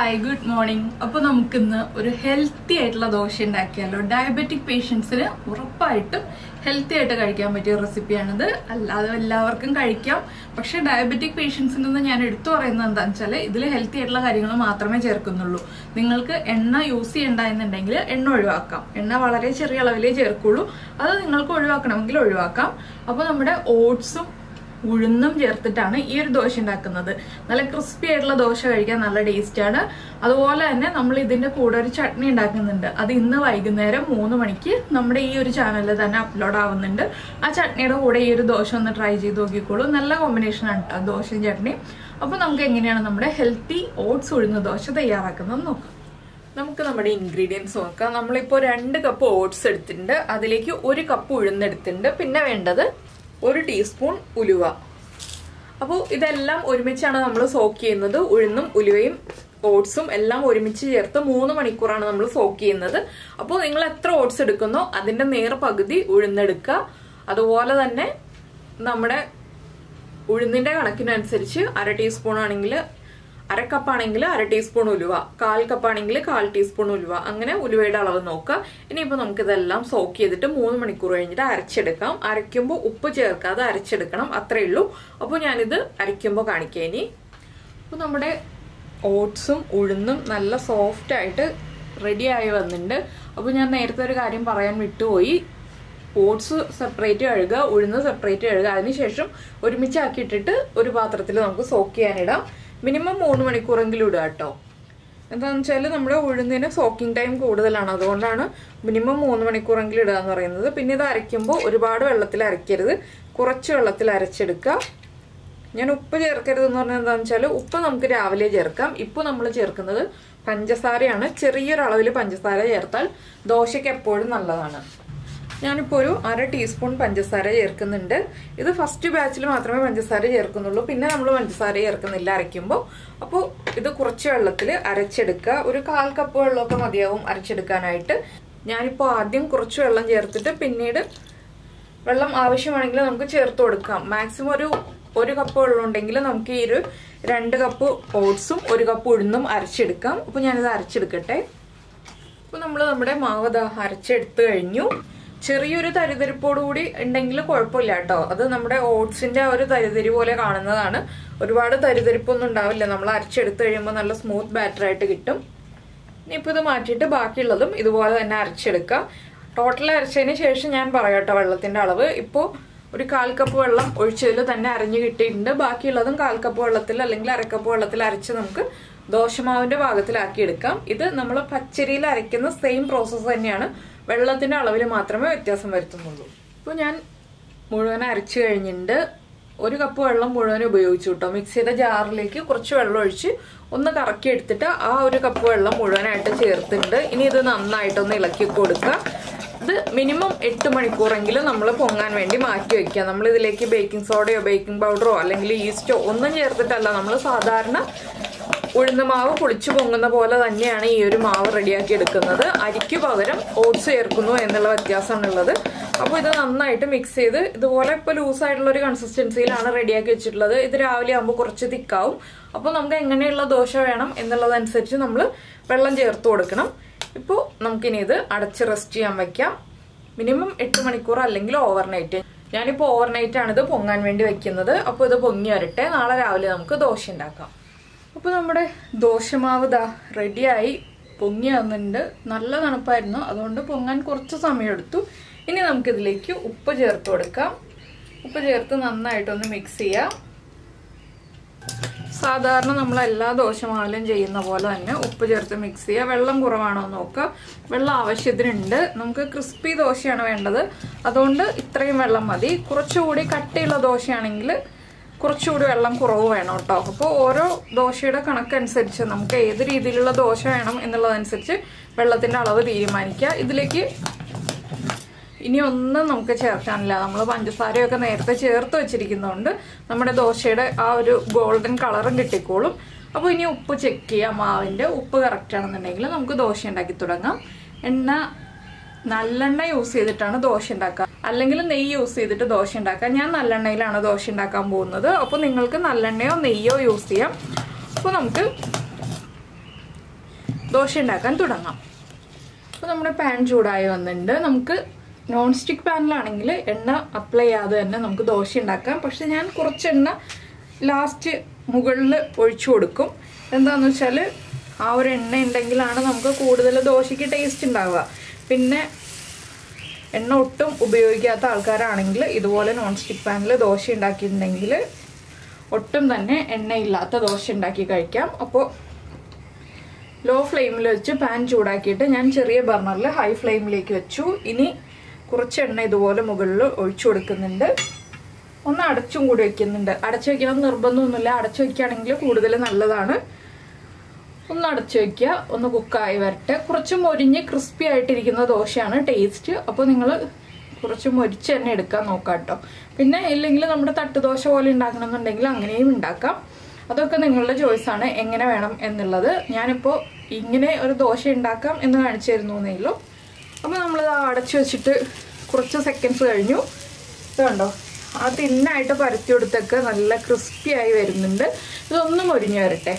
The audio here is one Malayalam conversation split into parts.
ഹായ് ഗുഡ് മോർണിംഗ് അപ്പോൾ നമുക്കിന്ന് ഒരു ഹെൽത്തി ആയിട്ടുള്ള ദോശ ഉണ്ടാക്കിയാലോ ഡയബറ്റിക് പേഷ്യൻസിന് ഉറപ്പായിട്ടും ഹെൽത്തി ആയിട്ട് കഴിക്കാൻ പറ്റിയ റെസിപ്പിയാണിത് അല്ലാതെ എല്ലാവർക്കും കഴിക്കാം പക്ഷെ ഡയബറ്റിക് പേഷ്യൻസിൽ നിന്ന് ഞാൻ എടുത്തു പറയുന്നത് എന്താണെന്ന് വെച്ചാൽ ഇതിൽ ഹെൽത്തി ആയിട്ടുള്ള കാര്യങ്ങൾ മാത്രമേ ചേർക്കുന്നുള്ളൂ നിങ്ങൾക്ക് എണ്ണ യൂസ് ചെയ്യണ്ട എന്നുണ്ടെങ്കിൽ എണ്ണ ഒഴിവാക്കാം എണ്ണ വളരെ ചെറിയ അളവിലേ ചേർക്കുള്ളൂ അത് നിങ്ങൾക്ക് ഒഴിവാക്കണമെങ്കിൽ ഒഴിവാക്കാം അപ്പോൾ നമ്മുടെ ഓട്സും ഉഴുന്നും ചേർത്തിട്ടാണ് ഈ ഒരു ദോശ ഉണ്ടാക്കുന്നത് നല്ല ക്രിസ്പി ആയിട്ടുള്ള ദോശ കഴിക്കാൻ നല്ല ടേസ്റ്റ് ആണ് അതുപോലെ തന്നെ നമ്മൾ ഇതിന്റെ കൂടെ ഒരു ചട്നി ഉണ്ടാക്കുന്നുണ്ട് അത് ഇന്ന് വൈകുന്നേരം മൂന്ന് മണിക്ക് നമ്മുടെ ഈ ഒരു ചാനലിൽ തന്നെ അപ്ലോഡ് ആവുന്നുണ്ട് ആ ചട്നിയുടെ കൂടെ ഈ ഒരു ദോശ ഒന്ന് ട്രൈ ചെയ്ത് നോക്കിക്കോളൂ നല്ല കോമ്പിനേഷൻ ആണ് കേട്ടോ ദോശയും ചട്നി അപ്പോൾ നമുക്ക് എങ്ങനെയാണ് നമ്മുടെ ഹെൽത്തി ഓട്സ് ഉഴുന്ന ദോശ തയ്യാറാക്കുന്നത് നോക്കാം നമുക്ക് നമ്മുടെ ഇൻഗ്രീഡിയൻസ് നോക്കാം നമ്മളിപ്പോൾ രണ്ട് കപ്പ് ഓട്സ് എടുത്തിട്ടുണ്ട് അതിലേക്ക് ഒരു കപ്പ് ഉഴുന്നെടുത്തിട്ടുണ്ട് പിന്നെ വേണ്ടത് ഒരു ടീസ്പൂൺ ഉലുവ അപ്പോൾ ഇതെല്ലാം ഒരുമിച്ചാണ് നമ്മൾ സോക്ക് ചെയ്യുന്നത് ഉഴുന്നും ഉലുവയും ഓട്സും എല്ലാം ഒരുമിച്ച് ചേർത്ത് മൂന്ന് മണിക്കൂറാണ് നമ്മൾ സോക്ക് ചെയ്യുന്നത് അപ്പോൾ നിങ്ങൾ എത്ര ഓട്സ് എടുക്കുന്നോ അതിന്റെ നേർ പകുതി ഉഴുന്നെടുക്കുക അതുപോലെ തന്നെ നമ്മുടെ ഉഴുന്നിന്റെ കണക്കിനനുസരിച്ച് അര ടീസ്പൂൺ ആണെങ്കിൽ അര കപ്പാണെങ്കിൽ അര ടീസ്പൂൺ ഉലുവ കാൽ കപ്പാണെങ്കിൽ കാൽ ടീസ്പൂൺ ഉലുവ അങ്ങനെ ഉലുവയുടെ അളവ് നോക്കുക ഇനിയിപ്പോൾ നമുക്കിതെല്ലാം സോക്ക് ചെയ്തിട്ട് മൂന്ന് മണിക്കൂർ കഴിഞ്ഞിട്ട് അരച്ചെടുക്കാം അരയ്ക്കുമ്പോൾ ഉപ്പ് ചേർക്കാതെ അരച്ചെടുക്കണം അത്രേ ഉള്ളൂ അപ്പോൾ ഞാനിത് അരയ്ക്കുമ്പോൾ കാണിക്കാം ഇനി അപ്പോൾ നമ്മുടെ ഓട്സും ഉഴുന്നും നല്ല സോഫ്റ്റ് ആയിട്ട് റെഡിയായി വന്നിട്ടുണ്ട് അപ്പോൾ ഞാൻ നേരത്തെ ഒരു കാര്യം പറയാൻ വിട്ടുപോയി ഓട്സ് സെപ്പറേറ്റ് കഴുകുക ഉഴുന്ന് സെപ്പറേറ്റ് കഴുകുക അതിനുശേഷം ഒരുമിച്ചാക്കിയിട്ടിട്ട് ഒരു പാത്രത്തിൽ നമുക്ക് സോക്ക് ചെയ്യാനിടാം മിനിമം മൂന്ന് മണിക്കൂറെങ്കിലും ഇടുക കേട്ടോ എന്താണെന്ന് വെച്ചാൽ നമ്മുടെ ഉഴുന്നിന് സോക്കിംഗ് ടൈം കൂടുതലാണ് അതുകൊണ്ടാണ് മിനിമം മൂന്ന് മണിക്കൂറെങ്കിലും ഇടുക എന്ന് പറയുന്നത് പിന്നെ ഇത് അരയ്ക്കുമ്പോൾ ഒരുപാട് വെള്ളത്തിൽ അരയ്ക്കരുത് കുറച്ച് വെള്ളത്തിൽ അരച്ചെടുക്കുക ഞാൻ ഉപ്പ് ചേർക്കരുത് എന്ന് പറഞ്ഞാൽ എന്താണെന്ന് വെച്ചാൽ ഉപ്പ് നമുക്ക് രാവിലെ ചേർക്കാം ഇപ്പോൾ നമ്മൾ ചേർക്കുന്നത് പഞ്ചസാരയാണ് ചെറിയൊരു അളവിൽ പഞ്ചസാര ചേർത്താൽ ദോശയ്ക്ക് എപ്പോഴും നല്ലതാണ് ഞാനിപ്പോൾ ഒരു അര ടീസ്പൂൺ പഞ്ചസാര ചേർക്കുന്നുണ്ട് ഇത് ഫസ്റ്റ് ബാച്ചിൽ മാത്രമേ പഞ്ചസാര ചേർക്കുന്നുള്ളൂ പിന്നെ നമ്മൾ പഞ്ചസാര ചേർക്കുന്നില്ല അരയ്ക്കുമ്പോൾ അപ്പോൾ ഇത് കുറച്ച് വെള്ളത്തിൽ അരച്ചെടുക്കുക ഒരു കാൽ കപ്പ് വെള്ളമൊക്കെ മതിയാവും അരച്ചെടുക്കാനായിട്ട് ഞാനിപ്പോൾ ആദ്യം കുറച്ച് വെള്ളം ചേർത്തിട്ട് പിന്നീട് വെള്ളം ആവശ്യമാണെങ്കിൽ നമുക്ക് ചേർത്ത് കൊടുക്കാം മാക്സിമം ഒരു ഒരു കപ്പ് വെള്ളം ഉണ്ടെങ്കിൽ നമുക്ക് ഈ ഒരു രണ്ട് കപ്പ് ഓട്സും ഒരു കപ്പ് ഉഴുന്നും അരച്ചെടുക്കാം അപ്പോൾ ഞാനിത് അരച്ചെടുക്കട്ടെ അപ്പോൾ നമ്മൾ നമ്മുടെ മാവ് ദാ അരച്ചെടുത്ത് കഴിഞ്ഞു ചെറിയൊരു തരിതരിപ്പോട് കൂടി ഉണ്ടെങ്കിൽ കുഴപ്പമില്ല കേട്ടോ അത് നമ്മുടെ ഓട്സിന്റെ ആ ഒരു തരിതരി പോലെ കാണുന്നതാണ് ഒരുപാട് തരിതരിപ്പൊന്നും ഉണ്ടാവില്ല നമ്മൾ അരച്ചെടുത്ത് കഴിയുമ്പോൾ നല്ല സ്മൂത്ത് ബാറ്റർ ആയിട്ട് കിട്ടും ഇനിയിപ്പോൾ ഇത് മാറ്റിയിട്ട് ബാക്കിയുള്ളതും ഇതുപോലെ തന്നെ അരച്ചെടുക്കാം ടോട്ടൽ അരച്ചതിന് ശേഷം ഞാൻ പറയാം കേട്ടോ വെള്ളത്തിന്റെ അളവ് ഇപ്പോൾ ഒരു കാൽ കപ്പ് വെള്ളം ഒഴിച്ചതിൽ തന്നെ അരഞ്ഞു കിട്ടിയിട്ടുണ്ട് ബാക്കിയുള്ളതും കാൽ കപ്പ് വെള്ളത്തിൽ അല്ലെങ്കിൽ അരക്കപ്പ് വെള്ളത്തിൽ അരച്ച് നമുക്ക് ദോശമാവിന്റെ ഭാഗത്തിലാക്കി എടുക്കാം ഇത് നമ്മൾ പച്ചരിയിൽ അരയ്ക്കുന്ന സെയിം പ്രോസസ്സ് തന്നെയാണ് വെള്ളത്തിന്റെ അളവിൽ മാത്രമേ വ്യത്യാസം വരുത്തുന്നുള്ളൂ ഇപ്പോൾ ഞാൻ മുഴുവൻ അരച്ചു കഴിഞ്ഞിട്ടുണ്ട് ഒരു കപ്പ് വെള്ളം മുഴുവൻ ഉപയോഗിച്ചു കേട്ടോ മിക്സിയുടെ ജാറിലേക്ക് കുറച്ച് വെള്ളം ഒഴിച്ച് ഒന്ന് കറക്കി എടുത്തിട്ട് ആ ഒരു കപ്പ് വെള്ളം മുഴുവനായിട്ട് ചേർത്തിട്ടുണ്ട് ഇനി ഇത് നന്നായിട്ടൊന്ന് ഇളക്കി കൊടുക്കുക ഇത് മിനിമം എട്ട് മണിക്കൂറെങ്കിലും നമ്മൾ പൊങ്ങാൻ വേണ്ടി മാറ്റി വെക്കുക നമ്മൾ ഇതിലേക്ക് ബേക്കിംഗ് സോഡയോ ബേക്കിംഗ് പൗഡറോ അല്ലെങ്കിൽ ഈസ്റ്റോ ഒന്നും ചേർത്തിട്ടല്ല നമ്മൾ സാധാരണ ഉഴുന്ന മാവ് പൊളിച്ചു പൊങ്ങുന്ന പോലെ തന്നെയാണ് ഈ ഒരു മാവ് റെഡിയാക്കി എടുക്കുന്നത് അരിക്ക് പകരം ഓട്സ് ചേർക്കുന്നു എന്നുള്ള വ്യത്യാസമാണുള്ളത് അപ്പോൾ ഇത് നന്നായിട്ട് മിക്സ് ചെയ്ത് ഇതുപോലെ ഇപ്പോൾ ലൂസായിട്ടുള്ള ഒരു കൺസിസ്റ്റൻസിയിലാണ് റെഡിയാക്കി വെച്ചിട്ടുള്ളത് ഇത് രാവിലെ ആകുമ്പോൾ കുറച്ച് തിക്കാവും അപ്പോൾ നമുക്ക് എങ്ങനെയുള്ള ദോശ വേണം എന്നുള്ളതനുസരിച്ച് നമ്മൾ വെള്ളം ചേർത്ത് കൊടുക്കണം ഇപ്പോൾ നമുക്കിനി ഇത് അടച്ച് റെസ്റ്റ് ചെയ്യാൻ വയ്ക്കാം മിനിമം എട്ട് മണിക്കൂർ അല്ലെങ്കിൽ ഓവർനൈറ്റ് ഞാനിപ്പോൾ ഓവർനൈറ്റ് ആണ് ഇത് പൊങ്ങാൻ വേണ്ടി വെക്കുന്നത് അപ്പോൾ ഇത് പൊങ്ങി വരട്ടെ നാളെ രാവിലെ നമുക്ക് ദോശ ഉണ്ടാക്കാം അപ്പോൾ നമ്മുടെ ദോശമാവ് ദാ റെഡിയായി പൊങ്ങി വന്നിട്ടുണ്ട് നല്ല തണുപ്പായിരുന്നു അതുകൊണ്ട് പൊങ്ങാൻ കുറച്ച് സമയമെടുത്തു ഇനി നമുക്കിതിലേക്ക് ഉപ്പ് ചേർത്ത് കൊടുക്കാം ഉപ്പ് ചേർത്ത് നന്നായിട്ടൊന്ന് മിക്സ് ചെയ്യാം സാധാരണ നമ്മൾ എല്ലാ ദോശമാവിലും ചെയ്യുന്ന പോലെ തന്നെ ഉപ്പ് ചേർത്ത് മിക്സ് ചെയ്യുക വെള്ളം കുറവാണോ എന്ന് നോക്കുക വെള്ളം ആവശ്യത്തിനുണ്ട് നമുക്ക് ക്രിസ്പി ദോശയാണ് വേണ്ടത് അതുകൊണ്ട് ഇത്രയും വെള്ളം മതി കുറച്ചുകൂടി കട്ടിയുള്ള ദോശയാണെങ്കിൽ കുറച്ചുകൂടി വെള്ളം കുറവ് വേണം കേട്ടോ അപ്പോൾ ഓരോ ദോശയുടെ കണക്കനുസരിച്ച് നമുക്ക് ഏത് രീതിയിലുള്ള ദോശ വേണം എന്നുള്ളതനുസരിച്ച് വെള്ളത്തിന്റെ അളവ് തീരുമാനിക്കുക ഇതിലേക്ക് ഇനി ഒന്നും നമുക്ക് ചേർക്കാനില്ല നമ്മൾ പഞ്ചസാരയൊക്കെ നേരത്തെ ചേർത്ത് വെച്ചിരിക്കുന്നതുകൊണ്ട് നമ്മുടെ ദോശയുടെ ആ ഒരു ഗോൾഡൻ കളറും കിട്ടിക്കോളും അപ്പോൾ ഇനി ഉപ്പ് ചെക്ക് ചെയ്യാം മാവിൻ്റെ ഉപ്പ് കറക്റ്റ് ആണെന്നുണ്ടെങ്കിൽ നമുക്ക് ദോശ ഉണ്ടാക്കി തുടങ്ങാം എണ്ണ നല്ലെണ്ണ യൂസ് ചെയ്തിട്ടാണ് ദോശ ഉണ്ടാക്കുക അല്ലെങ്കിൽ നെയ്യ് യൂസ് ചെയ്തിട്ട് ദോശ ഉണ്ടാക്കാം ഞാൻ നല്ലെണ്ണയിലാണ് ദോശ ഉണ്ടാക്കാൻ പോകുന്നത് അപ്പോൾ നിങ്ങൾക്ക് നല്ലെണ്ണയോ നെയ്യോ യൂസ് ചെയ്യാം അപ്പോൾ നമുക്ക് ദോശ ഉണ്ടാക്കാൻ തുടങ്ങാം അപ്പോൾ നമ്മുടെ പാൻ ചൂടായി വന്നിട്ടുണ്ട് നമുക്ക് നോൺ സ്റ്റിക്ക് പാനിലാണെങ്കിൽ എണ്ണ അപ്ലൈ ചെയ്യാതെ തന്നെ നമുക്ക് ദോശ ഉണ്ടാക്കാം പക്ഷെ ഞാൻ കുറച്ച് എണ്ണ ലാസ്റ്റ് മുകളിൽ ഒഴിച്ചു കൊടുക്കും എന്താണെന്ന് വെച്ചാൽ ആ ഒരു എണ്ണ ഉണ്ടെങ്കിലാണ് നമുക്ക് കൂടുതൽ ദോശയ്ക്ക് ടേസ്റ്റ് ഉണ്ടാവുക പിന്നെ എണ്ണ ഒട്ടും ഉപയോഗിക്കാത്ത ആൾക്കാരാണെങ്കിൽ ഇതുപോലെ നോൺ സ്റ്റിക്ക് പാനിൽ ദോശ ഉണ്ടാക്കിയിട്ടുണ്ടെങ്കിൽ ഒട്ടും തന്നെ എണ്ണയില്ലാത്ത ദോശ ഉണ്ടാക്കി കഴിക്കാം അപ്പോൾ ലോ ഫ്ലെയിമിൽ വെച്ച് പാൻ ചൂടാക്കിയിട്ട് ഞാൻ ചെറിയ ബർണറിൽ ഹൈ ഫ്ലെയിമിലേക്ക് വെച്ചു ഇനി കുറച്ച് എണ്ണ ഇതുപോലെ മുകളിൽ ഒഴിച്ചു കൊടുക്കുന്നുണ്ട് ഒന്ന് അടച്ചും കൂടി വെക്കുന്നുണ്ട് അടച്ചു വെക്കണം നിർബന്ധമൊന്നുമില്ല അടച്ചു വെക്കുകയാണെങ്കിൽ കൂടുതൽ നല്ലതാണ് ഒന്ന് അടച്ചു വെക്കുക ഒന്ന് കുക്കായി വരട്ടെ കുറച്ച് മൊരിഞ്ഞ് ക്രിസ്പി ആയിട്ടിരിക്കുന്ന ദോശയാണ് ടേസ്റ്റ് അപ്പോൾ നിങ്ങൾ കുറച്ച് മൊരിച്ച് തന്നെ എടുക്കാൻ നോക്കാം കേട്ടോ പിന്നെ ഇല്ലെങ്കിൽ നമ്മുടെ തട്ടുദോശ പോലെ ഉണ്ടാക്കണമെന്നുണ്ടെങ്കിൽ അങ്ങനെയും ഉണ്ടാക്കാം അതൊക്കെ നിങ്ങളുടെ ചോയ്സാണ് എങ്ങനെ വേണം എന്നുള്ളത് ഞാനിപ്പോൾ ഇങ്ങനെ ഒരു ദോശ ഉണ്ടാക്കാം എന്ന് കാണിച്ചു തരുന്നു എന്നേ ഉള്ളൂ അപ്പോൾ നമ്മളിത് അടച്ചു വെച്ചിട്ട് കുറച്ച് സെക്കൻഡ്സ് കഴിഞ്ഞു ഇത് കണ്ടോ ആ തിന്നായിട്ട് പരത്തി കൊടുത്തൊക്കെ നല്ല ക്രിസ്പി ആയി വരുന്നുണ്ട് ഇതൊന്നും മൊരിഞ്ഞു വരട്ടെ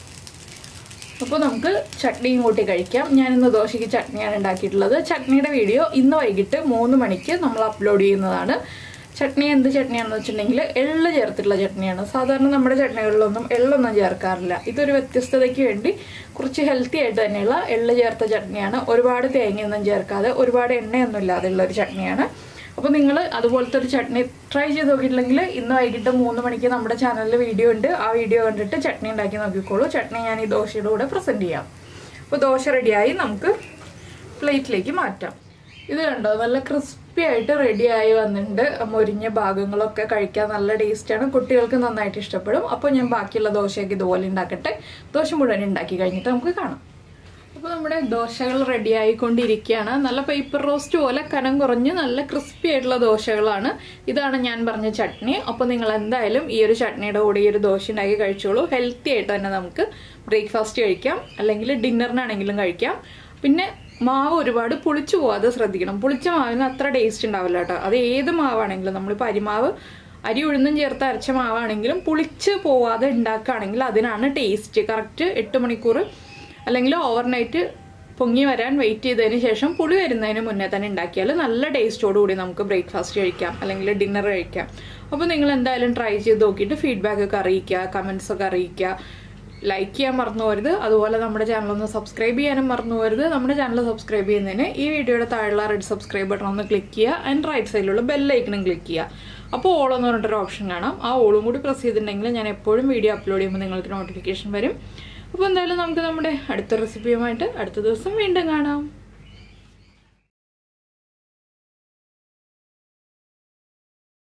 അപ്പോൾ നമുക്ക് ചട്നിയും കൂട്ടി കഴിക്കാം ഞാനിന്ന് ദോശയ്ക്ക് ചട്നിയാണ് ഉണ്ടാക്കിയിട്ടുള്ളത് ചട്നിയുടെ വീഡിയോ ഇന്ന് വൈകിട്ട് മൂന്ന് മണിക്ക് നമ്മൾ അപ്ലോഡ് ചെയ്യുന്നതാണ് ചട്നി എന്ത് ചട്നിയാണെന്ന് വെച്ചിട്ടുണ്ടെങ്കിൽ എള്ള് ചേർത്തിട്ടുള്ള ചട്നിയാണ് സാധാരണ നമ്മുടെ ചട്നികളിലൊന്നും എള്ളൊന്നും ചേർക്കാറില്ല ഇതൊരു വ്യത്യസ്തതയ്ക്ക് വേണ്ടി കുറച്ച് ഹെൽത്തി ആയിട്ട് തന്നെയുള്ള എള്ള് ചേർത്ത ചട്നിയാണ് ഒരുപാട് തേങ്ങയൊന്നും ചേർക്കാതെ ഒരുപാട് എണ്ണയൊന്നും ഇല്ലാതെയുള്ള ഒരു ചട്നിയാണ് അപ്പോൾ നിങ്ങൾ അതുപോലത്തെ ഒരു ചട്നി ട്രൈ ചെയ്ത് നോക്കിയിട്ടില്ലെങ്കിൽ ഇന്ന് വൈകിട്ട് മൂന്ന് മണിക്ക് നമ്മുടെ ചാനലിൽ വീഡിയോ ഉണ്ട് ആ വീഡിയോ കണ്ടിട്ട് ചട്നി ഉണ്ടാക്കി നോക്കിക്കോളൂ ചട്നി ഞാൻ ഈ ദോശയുടെ കൂടെ പ്രസൻറ്റ് ചെയ്യാം അപ്പോൾ ദോശ റെഡിയായി നമുക്ക് പ്ലേറ്റിലേക്ക് മാറ്റാം ഇത് കണ്ടോ നല്ല ക്രിസ്പി ആയിട്ട് റെഡിയായി വന്നിട്ടുണ്ട് മൊരിഞ്ഞ ഭാഗങ്ങളൊക്കെ കഴിക്കാൻ നല്ല ടേസ്റ്റാണ് കുട്ടികൾക്ക് നന്നായിട്ട് ഇഷ്ടപ്പെടും അപ്പോൾ ഞാൻ ബാക്കിയുള്ള ദോശയൊക്കെ ഇതുപോലെ ഉണ്ടാക്കട്ടെ ദോശ മുഴുവൻ ഉണ്ടാക്കി കഴിഞ്ഞിട്ട് നമുക്ക് കാണാം അപ്പോൾ നമ്മുടെ ദോശകൾ റെഡി ആയിക്കൊണ്ടിരിക്കുകയാണ് നല്ല പേപ്പർ റോസ്റ്റ് പോലെ കനം കുറഞ്ഞ് നല്ല ക്രിസ്പി ആയിട്ടുള്ള ദോശകളാണ് ഇതാണ് ഞാൻ പറഞ്ഞ ചട്നി അപ്പോൾ നിങ്ങൾ എന്തായാലും ഈ ഒരു ചട്നിയുടെ കൂടെ ഈ ഒരു ദോശ ഉണ്ടാക്കി കഴിച്ചോളൂ ഹെൽത്തി ആയിട്ട് തന്നെ നമുക്ക് ബ്രേക്ക്ഫാസ്റ്റ് കഴിക്കാം അല്ലെങ്കിൽ ഡിന്നറിനാണെങ്കിലും കഴിക്കാം പിന്നെ മാവ് ഒരുപാട് പുളിച്ചു പോവാതെ ശ്രദ്ധിക്കണം പുളിച്ച മാവിന് അത്ര ടേസ്റ്റ് ഉണ്ടാവില്ല കേട്ടോ അത് ഏത് മാവാണെങ്കിലും നമ്മളിപ്പോൾ അരിമാവ് അരി ഉഴുന്നും ചേർത്ത് അരച്ച മാവാണെങ്കിലും പുളിച്ച് പോവാതെ ഉണ്ടാക്കുകയാണെങ്കിൽ അതിനാണ് ടേസ്റ്റ് കറക്റ്റ് എട്ട് മണിക്കൂർ അല്ലെങ്കിൽ ഓവർനൈറ്റ് പൊങ്ങി വരാൻ വെയിറ്റ് ചെയ്തതിന് ശേഷം പുളി വരുന്നതിന് മുന്നേ തന്നെ ഉണ്ടാക്കിയാൽ നല്ല ടേസ്റ്റോടു കൂടി നമുക്ക് ബ്രേക്ക്ഫാസ്റ്റ് കഴിക്കാം അല്ലെങ്കിൽ ഡിന്നർ കഴിക്കാം അപ്പോൾ നിങ്ങൾ എന്തായാലും ട്രൈ ചെയ്ത് നോക്കിയിട്ട് ഫീഡ്ബാക്ക് ഒക്കെ അറിയിക്കുക കമൻസ് ഒക്കെ അറിയിക്കുക ലൈക്ക് ചെയ്യാൻ മറന്നു പോരുത് അതുപോലെ നമ്മുടെ ചാനൽ ഒന്ന് സബ്സ്ക്രൈബ് ചെയ്യാനും മറന്നു പോരുത് നമ്മുടെ ചാനൽ സബ്സ്ക്രൈബ് ചെയ്യുന്നതിന് ഈ വീഡിയോയുടെ താഴെയുള്ള റെഡ് സബ്സ്ക്രൈബ് ബട്ടൺ ഒന്ന് ക്ലിക്ക് ചെയ്യുക ആൻഡ് റൈറ്റ് സൈഡിലുള്ള ബെല്ലൈക്കണും ക്ലിക്ക് ചെയ്യുക അപ്പോൾ ഓൾ എന്ന് പറഞ്ഞിട്ടൊരു ഓപ്ഷൻ കാണാം ആ ഓളും കൂടി പ്രസ് ചെയ്തിട്ടുണ്ടെങ്കിൽ ഞാൻ എപ്പോഴും വീഡിയോ അപ്ലോഡ് ചെയ്യുമ്പോൾ നിങ്ങൾക്ക് നോട്ടിഫിക്കേഷൻ വരും അപ്പോൾ എന്തായാലും നമുക്ക് നമ്മുടെ അടുത്ത റെസിപ്പിയുമായിട്ട് അടുത്ത ദിവസം വീണ്ടും കാണാം